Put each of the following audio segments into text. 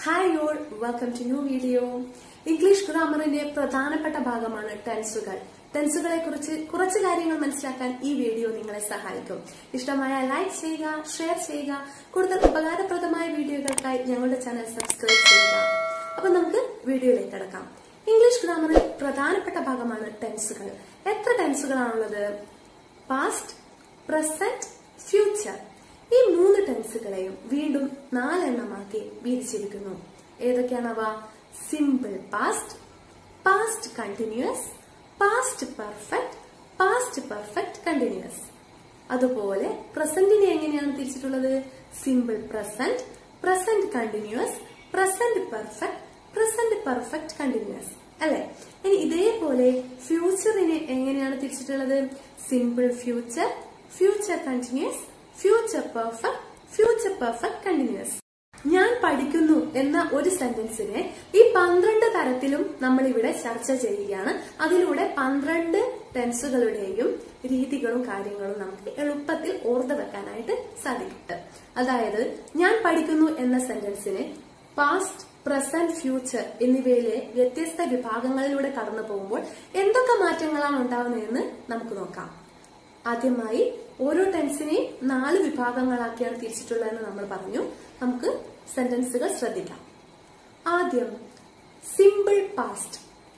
hi all welcome to new video English ഗ്രാമറിന്റെ പ്രധാനപ്പെട്ട ഭാഗമാണ് ടെൻസുകൾ ടെൻസുകളെ കുറിച്ച് കുറച്ച് കാര്യങ്ങൾ മനസ്സിലാക്കാൻ ഈ വീഡിയോ നിങ്ങളെ സഹായിക്കും ഇഷ്ടമായ ലൈക്ക് ചെയ്യുക ഷെയർ ചെയ്യുക കൂടുതൽ ഉപകാരപ്രദമായ വീഡിയോകൾക്കായി ഞങ്ങളുടെ ചാനൽ സബ്സ്ക്രൈബ് ചെയ്യുക അപ്പൊ നമുക്ക് വീഡിയോയിലേക്ക് കിടക്കാം ഇംഗ്ലീഷ് ഗ്രാമറിൽ പ്രധാനപ്പെട്ട ഭാഗമാണ് ടെൻസുകൾ എത്ര ടെൻസുകളാണുള്ളത് പാസ്റ്റ് പ്രസന്റ് ഫ്യൂച്ചർ ഈ മൂന്ന് ടെൻസുകളെയും വീണ്ടും നാലെണ്ണമാക്കി വീതിച്ചിരിക്കുന്നു ഏതൊക്കെയാണവ simple past past continuous past perfect past perfect continuous അതുപോലെ പ്രസന്റിനെ എങ്ങനെയാണ് തിരിച്ചിട്ടുള്ളത് simple present present continuous present perfect present perfect continuous അല്ലെ ഇനി ഇതേപോലെ ഫ്യൂച്ചറിനെ എങ്ങനെയാണ് തിരിച്ചിട്ടുള്ളത് simple future future continuous future perfect future perfect continuous ഞാൻ പഠിക്കുന്നു എന്ന ഒരു സെന്റൻസിനെ ഈ പന്ത്രണ്ട് തരത്തിലും നമ്മൾ ഇവിടെ ചർച്ച ചെയ്യുകയാണ് അതിലൂടെ പന്ത്രണ്ട് ടെൻസുകളുടെയും രീതികളും കാര്യങ്ങളും നമുക്ക് എളുപ്പത്തിൽ ഓർത്ത് വെക്കാനായിട്ട് സാധിക്കും അതായത് ഞാൻ പഠിക്കുന്നു എന്ന സെന്റൻസിന് പാസ്റ്റ് പ്രസന്റ് ഫ്യൂച്ചർ എന്നിവയിലെ വ്യത്യസ്ത വിഭാഗങ്ങളിലൂടെ കടന്നു പോകുമ്പോൾ എന്തൊക്കെ മാറ്റങ്ങളാണ് ഉണ്ടാവുന്നതെന്ന് നമുക്ക് നോക്കാം ആദ്യമായി ഓരോ ടെൻസിനെയും നാല് വിഭാഗങ്ങളാക്കിയാണ് തിരിച്ചിട്ടുള്ളതെന്ന് നമ്മൾ പറഞ്ഞു നമുക്ക് സെന്റൻസുകൾ ശ്രദ്ധിക്കാം ആദ്യം simple past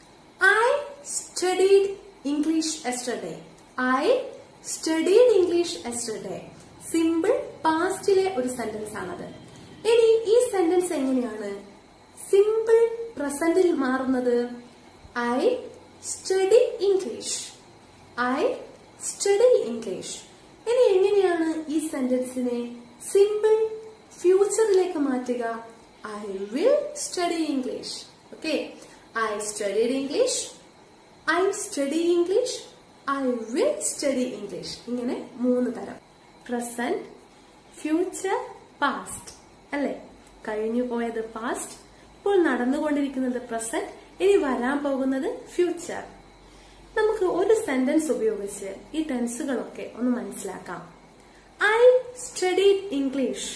I studied English yesterday I studied English yesterday simple പാസ്റ്റിലെ ഒരു സെന്റൻസ് ആണത് ഇനി ഈ സെന്റൻസ് എങ്ങനെയാണ് സിമ്പിൾ പ്രസന്റിൽ മാറുന്നത് I study English I study English ഇനി എങ്ങനെയാണ് ഈ സെന്റൻസിനെ സിമ്പിൾ ഫ്യൂച്ചറിലേക്ക് മാറ്റുക I will study English okay I studied English I study English I will study English ഇങ്ങനെ മൂന്ന് തരം പ്രസന്റ് ഫ്യൂച്ചർ പാസ്റ്റ് അല്ലെ കഴിഞ്ഞു പോയത് പാസ്റ്റ് ഇപ്പോൾ നടന്നുകൊണ്ടിരിക്കുന്നത് പ്രസന്റ് ഇനി വരാൻ പോകുന്നത് ഫ്യൂച്ചർ നമുക്ക് ഒരു സെന്റൻസ് ഉപയോഗിച്ച് ഈ ടെൻസുകളൊക്കെ ഒന്ന് മനസ്സിലാക്കാം ഐ സ്റ്റഡീഡ് ഇംഗ്ലീഷ്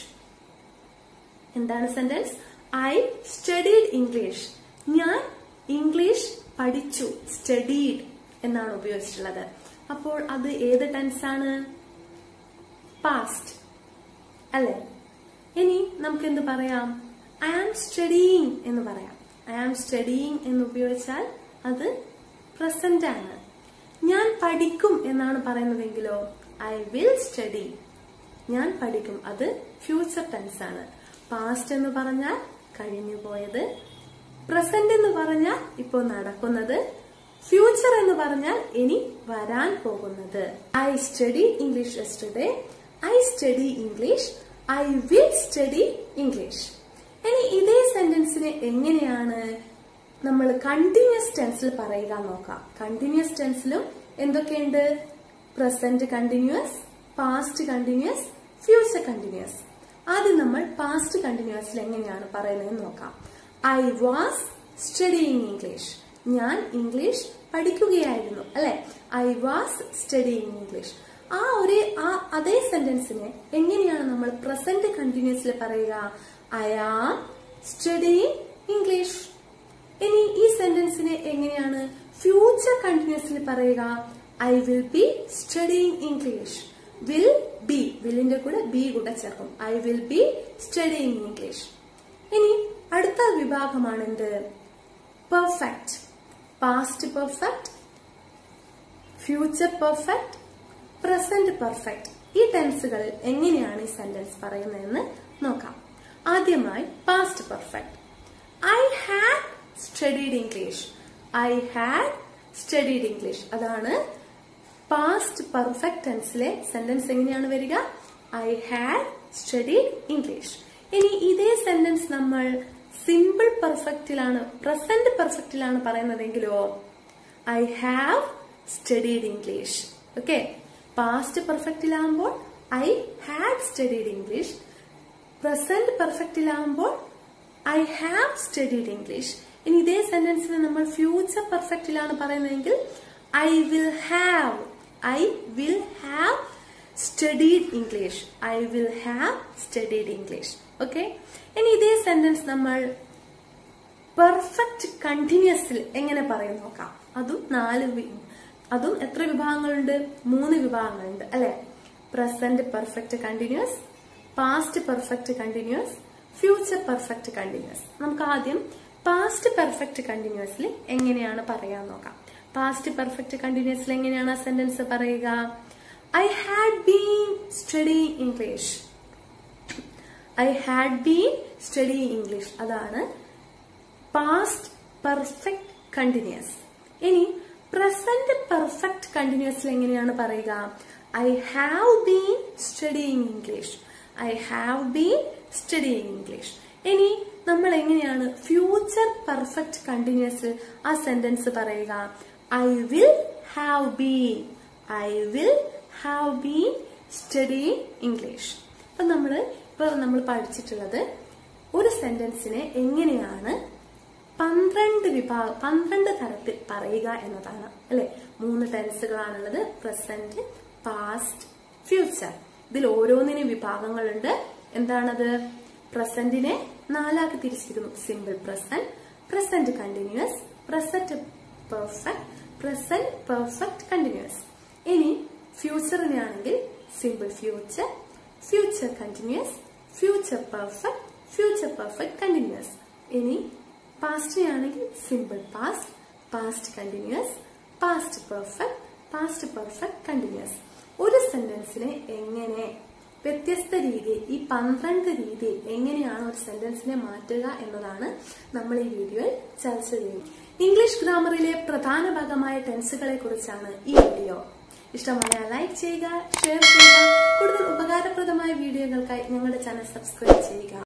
എന്താണ് സെന്റൻസ് ഐ സ്റ്റഡീഡ് ഇംഗ്ലീഷ് ഞാൻ ഇംഗ്ലീഷ് പഠിച്ചു സ്റ്റഡീഡ് എന്നാണ് ഉപയോഗിച്ചിട്ടുള്ളത് അപ്പോൾ അത് ഏത് ടെൻസ് ആണ് പാസ്റ്റ് അല്ലെ ഇനി നമുക്ക് എന്ത് പറയാം ഐ ആം സ്റ്റഡിയിങ് എന്ന് പറയാം ഐ ആം സ്റ്റഡിയിങ് എന്ന് ഉപയോഗിച്ചാൽ അത് പ്രസന്റ് ആണ് ഞാൻ പഠിക്കും എന്നാണ് പറയുന്നതെങ്കിലോ ഐ വിൽ സ്റ്റഡി ഞാൻ പഠിക്കും അത് ഫ്യൂച്ചർ ടെൻസ് ആണ് പാസ്റ്റ് എന്ന് പറഞ്ഞാൽ കഴിഞ്ഞു പോയത് പ്രസന്റ് എന്ന് പറഞ്ഞാൽ ഇപ്പോൾ നടക്കുന്നത് ഫ്യൂച്ചർ എന്ന് പറഞ്ഞാൽ ഇനി വരാൻ പോകുന്നത് I study English yesterday I study English I will study English ഇനി ഇതേ സെന്റൻസിനെ എങ്ങനെയാണ് നമ്മൾ കണ്ടിന്യൂസ് ടെൻസിൽ പറയുക നോക്കാം കണ്ടിന്യൂസ് ടെൻസിലും എന്തൊക്കെയുണ്ട് present continuous past continuous future continuous ആദ്യം നമ്മൾ പാസ്റ്റ് കണ്ടിന്യൂസിൽ എങ്ങനെയാണ് പറയുന്നത് നോക്കാം ഐ വാസ് സ്റ്റഡിയിങ് ഇംഗ്ലീഷ് ഞാൻ ഇംഗ്ലീഷ് പഠിക്കുകയായിരുന്നു അല്ലെ ഐ വാസ് സ്റ്റഡിയിങ് ഇംഗ്ലീഷ് ആ ഒരു ആ അതേ സെന്റൻസിനെ എങ്ങനെയാണ് നമ്മൾ പ്രസന്റ് കണ്ടിന്യൂസിൽ പറയുക ഐ ആം സ്റ്റഡിയിങ് ഇംഗ്ലീഷ് ഇനി ഈ സെന്റൻസിനെ എങ്ങനെയാണ് ഫ്യൂച്ചർ കണ്ടിന്യൂസിൽ പറയുക I will be studying English will be വില്ലിന്റെ കൂടെ ബി കൂടെ ചേർക്കും I will be studying English ഇനി അടുത്ത വിഭാഗമാണ് എന്ത് perfect past perfect future perfect present perfect ഈ ടെൻസുകളിൽ എങ്ങനെയാണ് ഈ സെന്റൻസ് പറയുന്നതെന്ന് നോക്കാം ആദ്യമായി past perfect I had studied English I had studied English അതാണ് പാസ്റ്റ് പെർഫെക്റ്റ് ടെൻസിലെ സെന്റൻസ് എങ്ങനെയാണ് വരിക ഐ ഹാഡ് സ്റ്റഡീഡ് ഇംഗ്ലീഷ് ഇനി ഇതേ സെന്റൻസ് നമ്മൾ സിമ്പിൾ പെർഫെക്റ്റിലാണ് പ്രസന്റ് പെർഫെക്റ്റിലാണ് പറയുന്നതെങ്കിലോ I have studied English okay past പെർഫെക്റ്റിലാകുമ്പോൾ I had studied English present പെർഫെക്റ്റിലാകുമ്പോൾ ഐ ഹാവ് സ്റ്റഡീഡ് ഇംഗ്ലീഷ് ഇനി ഇതേ സെന്റൻസിന് നമ്മൾ ഫ്യൂച്ചർ പെർഫെക്റ്റിലാണ് പറയുന്നതെങ്കിൽ I will have I will have studied English I will have studied English okay ഇനി ഇതേ സെന്റൻസ് നമ്മൾ പെർഫെക്റ്റ് കണ്ടിന്യൂസിൽ എങ്ങനെ പറയും നോക്കാം അതും നാല് വി- അതും എത്ര വിഭാഗങ്ങളുണ്ട് മൂന്ന് വിഭാഗങ്ങളുണ്ട് അല്ലെ present perfect continuous past perfect continuous future perfect continuous നമുക്ക് ആദ്യം പാസ്റ്റ് പെർഫെക്റ്റ് കണ്ടിന്യൂസിൽ എങ്ങനെയാണ് പറയാൻ നോക്കാം പാസ്റ്റ് പെർഫെക്റ്റ് കണ്ടിന്യൂസിൽ എങ്ങനെയാണ് ആ സെന്റൻസ് പറയുക I had been study English I had been study English അതാണ് പാസ്റ്റ് പെർഫെക്റ്റ് കണ്ടിന്യൂസ് ഇനി പ്രസന്റ് പെർഫെക്റ്റ് കണ്ടിന്യൂസിൽ എങ്ങനെയാണ് പറയുക I have been studying English I have been studying English ഇനി നമ്മൾ എങ്ങനെയാണ് ഫ്യൂച്ചർ പെർഫെക്റ്റ് കണ്ടിന്യൂസിൽ ആ സെന്റൻസ് പറയുക I will have been I will have been study English അപ്പൊ നമ്മള് ഇപ്പൊ നമ്മൾ പഠിച്ചിട്ടുള്ളത് ഒരു സെന്റൻസിനെ എങ്ങനെയാണ് പന്ത്രണ്ട് വിഭാഗം പന്ത്രണ്ട് തരത്തിൽ പറയുക എന്നതാണ് അല്ലെ മൂന്ന് ടെൻസുകളാണുള്ളത് പ്രസന്റ് പാസ്റ്റ് ഫ്യൂച്ചർ ഇതിൽ ഓരോന്നിനും വിഭാഗങ്ങളുണ്ട് എന്താണത് പ്രസന്റിനെ നാലാക്കി തിരിച്ചിരിക്കുന്നു simple present present continuous present perfect present perfect continuous ഇനി ഫ്യൂച്ചറിനെ ആണെങ്കിൽ simple future future continuous future perfect future perfect continuous ഇനി പാസ്റ്റിനെ ആണെങ്കിൽ simple past past continuous past perfect past perfect continuous ഒരു സെന്റൻസിനെ എങ്ങനെ വ്യത്യസ്ത രീതിയിൽ ഈ പന്ത്രണ്ട് രീതിയിൽ എങ്ങനെയാണ് ഒരു സെന്റൻസിനെ മാറ്റുക എന്നതാണ് നമ്മൾ ഈ വീഡിയോയിൽ ചർച്ച ചെയ്യുന്നത് ഇംഗ്ലീഷ് ഗ്രാമറിലെ പ്രധാന ഭാഗമായ ടെൻസുകളെ കുറിച്ചാണ് ഈ വീഡിയോ ഇഷ്ടമായ ലൈക്ക് ചെയ്യുക ഷെയർ ചെയ്യുക കൂടുതൽ ഉപകാരപ്രദമായ വീഡിയോകൾക്കായി ഞങ്ങളുടെ ചാനൽ സബ്സ്ക്രൈബ് ചെയ്യുക